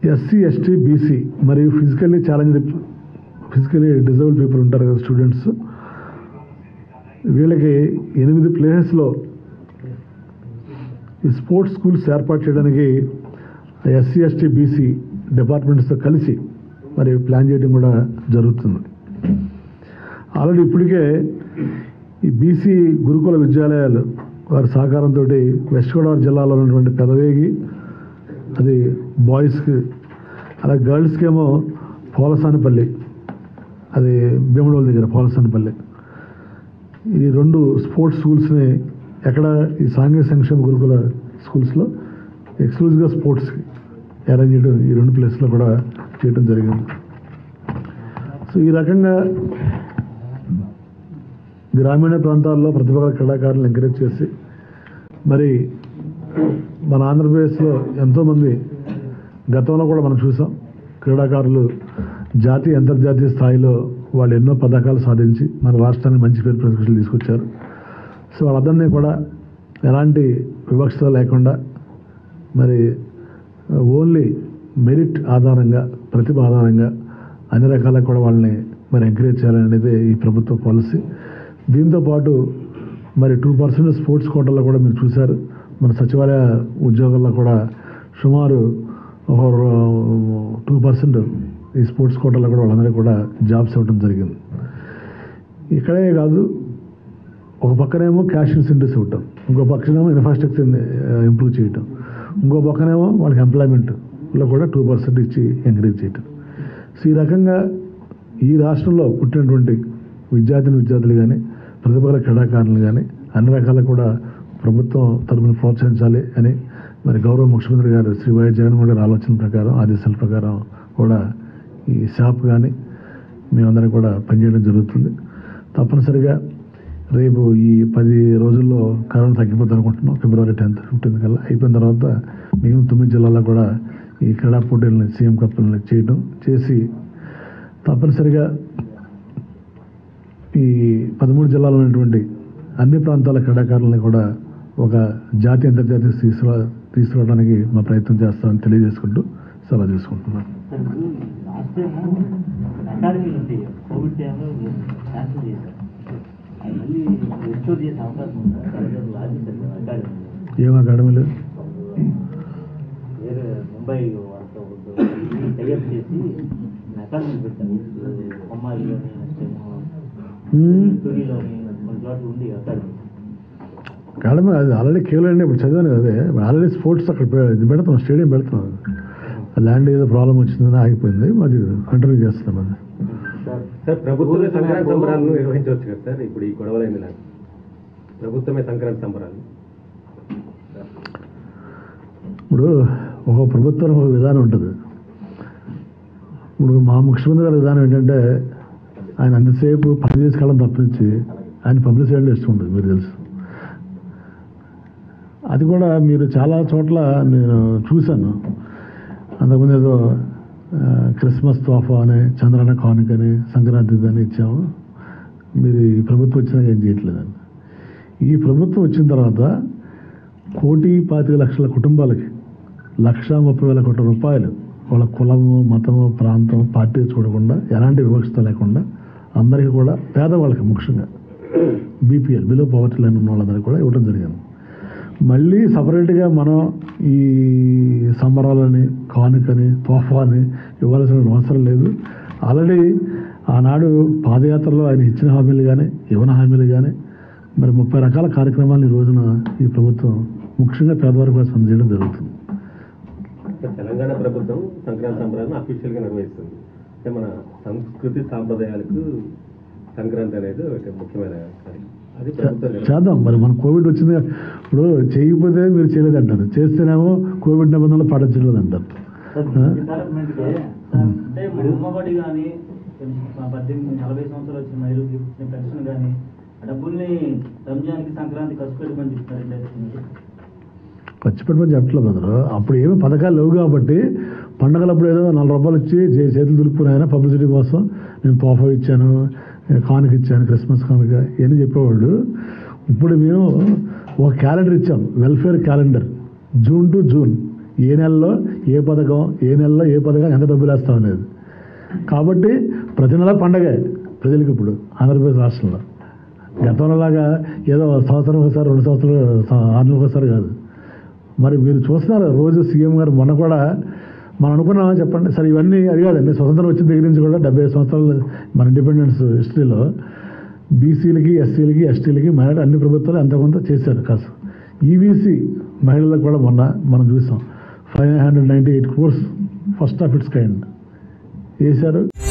SC ST BC మరియు physically challenged physically disable people ఉంటారు కదా స్టూడెంట్స్ వీళ్ళకి ఎనిమిది ప్లేసెస్లో ఈ స్పోర్ట్స్ స్కూల్స్ ఏర్పాటు చేయడానికి ఎస్సీ ఎస్టీ బీసీ డిపార్ట్మెంట్స్తో కలిసి మరి ప్లాన్ చేయడం కూడా జరుగుతుంది ఆల్రెడీ ఇప్పటికే ఈ బీసీ గురుకుల విద్యాలయాలు వారి సహకారంతో వెస్ట్ గోదావరి జిల్లాలో ఉన్నటువంటి పెదవేగి అది బాయ్స్కి అలాగే గర్ల్స్కి ఏమో పోలసానపల్లి అది భీమడోల్ దగ్గర పోలసానపల్లి ఈ రెండు స్పోర్ట్స్ స్కూల్స్ని ఎక్కడ ఈ సాంఘిక సంక్షేమ గురుకుల స్కూల్స్లో ఎక్స్క్లూజివ్గా స్పోర్ట్స్కి అరేంజ్ చేయడం ఈ రెండు ప్లేస్లో కూడా చేయడం జరిగింది సో ఈ రకంగా గ్రామీణ ప్రాంతాల్లో ప్రతిభ గల క్రీడాకారులను ఎంకరేజ్ చేసి మరి మన ఆంధ్రప్రదేశ్లో ఎంతోమంది గతంలో కూడా మనం చూసాం క్రీడాకారులు జాతీయ అంతర్జాతీయ స్థాయిలో వాళ్ళు ఎన్నో పథకాలు సాధించి మన రాష్ట్రానికి మంచి పేరు ప్రతిష్టలు తీసుకొచ్చారు సో వాళ్ళందరినీ కూడా ఎలాంటి వివక్షత లేకుండా మరి ఓన్లీ మెరిట్ ఆధారంగా ప్రతిభ ఆధారంగా అన్ని రకాలకు కూడా వాళ్ళని మరి ఎంకరేజ్ చేయాలనేది ఈ ప్రభుత్వ పాలసీ దీంతో పాటు మరి టూ పర్సెంట్ స్పోర్ట్స్ కోటాలో కూడా మీరు చూశారు మన సచివాలయ ఉద్యోగాల్లో కూడా సుమారు ఒక టూ పర్సెంట్ ఈ స్పోర్ట్స్ కోటాలో కూడా వాళ్ళందరికీ కూడా జాబ్స్ ఇవ్వడం జరిగింది ఇక్కడే కాదు ఒక పక్కనేమో క్యాష్ ఇన్సెంటివ్స్ ఇవ్వటం ఇంకో పక్కనేమో ఇన్ఫ్రాస్ట్రక్చర్ ఇంప్రూవ్ చేయటం ఇంకో పక్కనేమో వాళ్ళకి ఎంప్లాయ్మెంట్లో కూడా టూ పర్సెంట్ ఇచ్చి ఎంకరేజ్ చేయటం సో ఈ రకంగా ఈ రాష్ట్రంలో పుట్టినటువంటి విద్యార్థిని విద్యార్థులు కానీ ప్రతిభల క్రీడాకారులు కానీ అన్ని రకాల కూడా ప్రభుత్వం తరపున ప్రోత్సహించాలి అని మరి గౌరవ ముఖ్యమంత్రి గారు శ్రీ వైఎస్ జగన్మోహన్ గారి ఆలోచన ప్రకారం ఆదేశాల ప్రకారం కూడా ఈ షాప్ కానీ మేమందరం కూడా పనిచేయడం జరుగుతుంది తప్పనిసరిగా రేపు ఈ పది రోజుల్లో కరోనా తగ్గిపోతుంది అనుకుంటున్నాం ఫిబ్రవరి టెన్త్ ఫిఫ్టీన్త్ కల్లా అయిపోయిన తర్వాత మిగిలిన తొమ్మిది జిల్లాల్లో కూడా ఈ క్రీడా పోటీలను సీఎం కప్పులను చేయడం చేసి తప్పనిసరిగా ఈ పదమూడు జిల్లాలో ఉన్నటువంటి అన్ని ప్రాంతాల క్రీడాకారులని కూడా ఒక జాతీయ అంతర్జాతీయ తీసుకురా తీసుకురావడానికి మా ప్రయత్నం చేస్తామని తెలియజేసుకుంటూ సలహా తీసుకుంటున్నాను లాస్ట్ టైం అకాడమీలు ఉంటాయి కోవిడ్ టైంలో క్యాన్సిల్ చేశారు అది మళ్ళీ రిస్టోర్ చేసే అవకాశం ఉందా తల్లిదండ్రులు లాగేశారు కదా అకాడమీ ఏం అకాడమీలు వేరే ముంబై వాళ్ళతో టైఅప్ చేసి అకాడమీ పెట్టారు బొమ్మాయిలోని నెక్స్ట్ ఏమో హ్మ్. టూరీలోని కొన్ని చోట్ల ఉంది అకాడమీ అకాడమీ అది ఆల్రెడీ కేవలం అండి ఇప్పుడు చదివాను అదే ఆల్రెడీ స్పోర్ట్స్ అక్కడ పె- ఇది పెడుతున్నాం స్టేడియం పెడుతున్నాం ల్యాండ్ ఏదో ప్రాబ్లం వచ్చిందని ఆగిపోయింది అది కంటిన్యూ చేస్తున్నాం అది సార్ ప్రభుత్వమే సంక్రాంతి సంబరాలను నిర్వహించవచ్చు కదా సార్ ఇప్పుడు ఈ గొడవలైంది ఇలా ప్రభుత్వమే సంక్రాంతి సంబరాలు ఇప్పుడు ఒక ప్రభుత్వం ఒక విధానం ఉంటుంది ఇప్పుడు మా ముఖ్యమంత్రి గారి విధానం ఏంటంటే ఆయన అంతసేపు పని చేసుకెళ్ళడం తప్పించి ఆయన పబ్లిసిటీ ఇష్టం ఉంటుంది మీరు తెలుసు అది కూడా మీరు చాలా చోట్ల నేను చూశాను అంతకుముందు ఏదో ఆ, క్రిస్మస్ తోఫా అని చంద్రన్న కానుక అని సంక్రాంతి అని ఇచ్చాము మీరు ఈ ప్రభుత్వం వచ్చినాక ఏం చేయట్లేదండి ఈ ప్రభుత్వం వచ్చిన తర్వాత కోటి పాతిక లక్షల కుటుంబాలకి లక్ష ముప్పై వేల కోట్ల రూపాయలు వాళ్ళ కులము మతము ప్రాంతం పార్టీ చూడకుండా ఎలాంటి వివక్షత లేకుండా అందరికీ కూడా పేదవాళ్ళకి ముఖ్యంగా బీపీఎల్ బిలో పవర్టీ లైన్ ఉన్న వాళ్ళందరికీ కూడా ఇవ్వడం జరిగింది మళ్ళీ సపరేట్గా మనం ఈ సంబరాలని కానుకని తోఫాని ఇవ్వాల్సిన అవసరం లేదు ఆల్రెడీ ఆనాడు పాదయాత్రలో ఆయన ఇచ్చిన హామీలు కానీ ఇవ్వని హామీలు కానీ మరి ముప్పై రకాల కార్యక్రమాలు ఈ రోజున ఈ ప్రభుత్వం ముఖ్యంగా పేదవారి కోసం అందజేయడం జరుగుతుంది సార్, తెలంగాణ ప్రభుత్వం సంక్రాంతి సంబరాలను అఫీషియల్ గా నిర్వహిస్తుంది అంటే మన సంస్కృతి సాంప్రదాయాలకు సంక్రాంతి అనేది ఒక ముఖ్యమైన కార్యక్రమం. అది ప్రభుత్వం నిర్వహిస్తుంది. చేద్దాం మరి మన కోవిడ్ వచ్చింది ఇప్పుడు చేయకపోతే మీరు చేయలేదు అంటారు చేస్తేనేమో కోవిడ్ నిబంధనలు పాటించలేదు అంటారు డెవలప్మెంట్కి అంటే ఉమ్మబడి కానీ పద్దెనిమిది నలభై సంవత్సరాలు వచ్చిన మహిళలకు ఇచ్చిన పెన్షన్ కానీ ఆ డబ్బుల్ని రంజాన్కి సంక్రాంతి ఖర్చు పెట్టమని చెప్తారు ఖర్చు పెట్టమని చెప్పట్లేదు అందరూ అప్పుడు ఏమీ పథకాలు లేవు కాబట్టి పండగలప్పుడు ఏదో నాలుగు రూపాయలు ఇచ్చి చే- చేతులు దులుపుకుని ఆయన పబ్లిసిటీ కోసం నేను తోఫా ఇచ్చాను కానుక ఇచ్చాను క్రిస్మస్ కానుక ఇవన్నీ చెప్పేవాళ్ళు ఇప్పుడు మేము ఒక క్యాలెండర్ ఇచ్చాం welfare calendar June to June ఏ నెలలో ఏ పథకం ఏ నెలలో ఏ పథకం ఎంత డబ్బులు వేస్తాం అనేది కాబట్టి ప్రతి నెల పండగే ప్రజలకు ఇప్పుడు ఆంధ్రప్రదేశ్ రాష్ట్రంలో గతంలో లాగా ఏదో సంవత్సరం ఒకసారి రెండు సంవత్సరాలు స- ఆరు నెలలకు ఒకసారి కాదు మరి మీరు చూస్తున్నారు రోజు సీఎం గారు మొన్న కూడా మనం అనుకున్నామా చెప్పండి సరే ఇవన్నీ అది కాదండి స్వతంత్రం వచ్చిన దగ్గర నుంచి కూడా డెబ్బై ఐదు సంవత్సరాలు మన ఇండిపెండెన్స్ హిస్టరీలో బీసీలకి ఎస్సీలకి ఎస్టీలకి మహిళలు అన్ని ప్రభుత్వాలు ఎంత కొంత చేశారు కాసు ఈబీసీ మహిళలకు కూడా మొన్న మనం చూసాం five hundred ninety eight crores first of its kind చేశారు